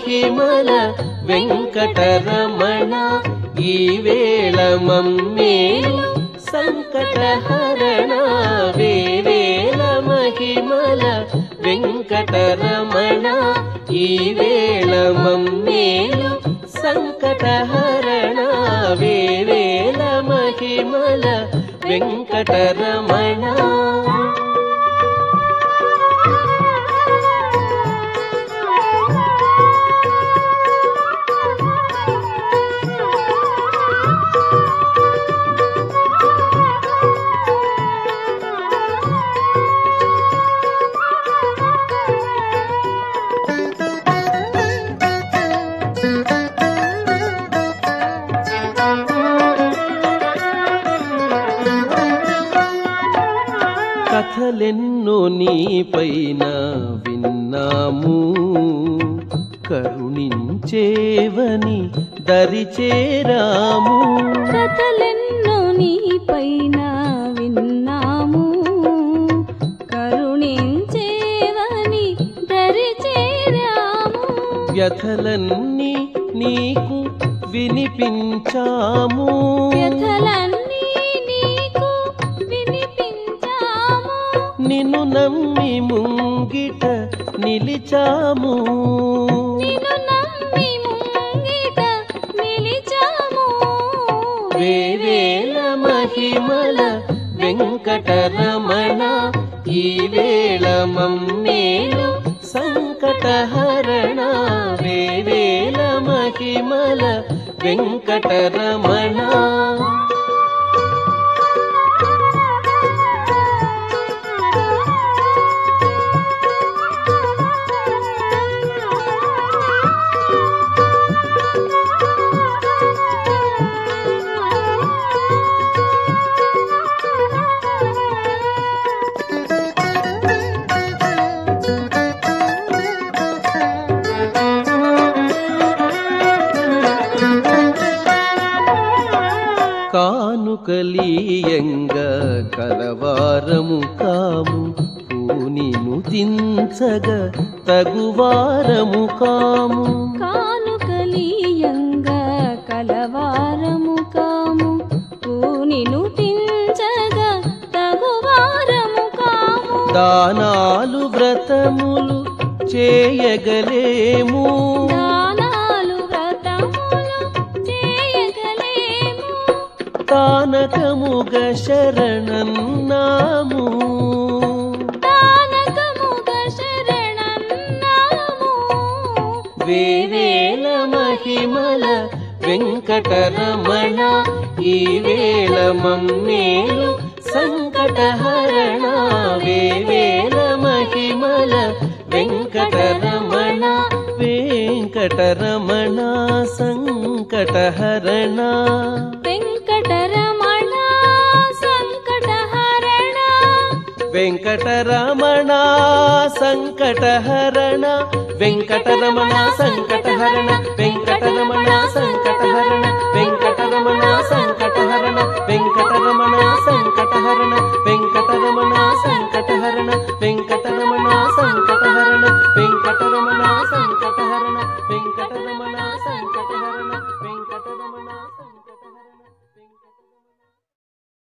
మహిమల వెంకటరమణ ఈ వేళ మమ్మేలు సంకటహరణ వేవేల మహిమల వెంకటరమణ ఈ వేళ మమ్మేలు సంకటహరణ వేవేల మహిమల వెంకటరమణ కథలెన్నో నీపైన విన్నాము కరుణించేవని దరిచేరాము కథలెన్నో నీపైన విన్నాము కరుణించేవని దరి చేరాము వ్యథలన్నీ నీకు వినిపించాము వ్యథలన్నీ నీకు వినిపించాము నిన్ను నమ్మి ముంగిట నిలిచాము నిన్ను నమ్మి ముంగిట నిలిచాము వేవేల మహిమల వెంకటరమణ ఈ వేళ మమ్మేలు సంకటహరణ వేవేల మహిమల వెంకటరమణ కానుకలీయంగా కలవారము కాము పూనిను తించగ తగువారము కాము కానుకలీయంగా కలవారము కాము పూనిను తించగా తగువారము కాము దానాలు వ్రతములు చేయగలేము దానాలు వ్రతములు చేయగలేము తానకముగ శరణన్నాము దానకముగ శరణన్నాము వేవేల మహిమల వెంకటరమణ ఈ వేళ మమ్మేలు సంకటహరణ వేవేల మహిమల వెంకటరమణ వెంకటరమణ సంకటహరణ వెంకటరమణ సంకటహరణ వెంకటరమణ సంకటహరణ వెంకటరమణ సంకటహరణ వెంకటరమణ సంకటహరణ వెంకటరమణ సంకటహరణ వెంకటరమణ సంకటహరణ వెంకటరమణ సంకటహరణ వెంకటరమణ సంకటహరణ వెంకటరమణ సంకటహరణ వెంకటరమణ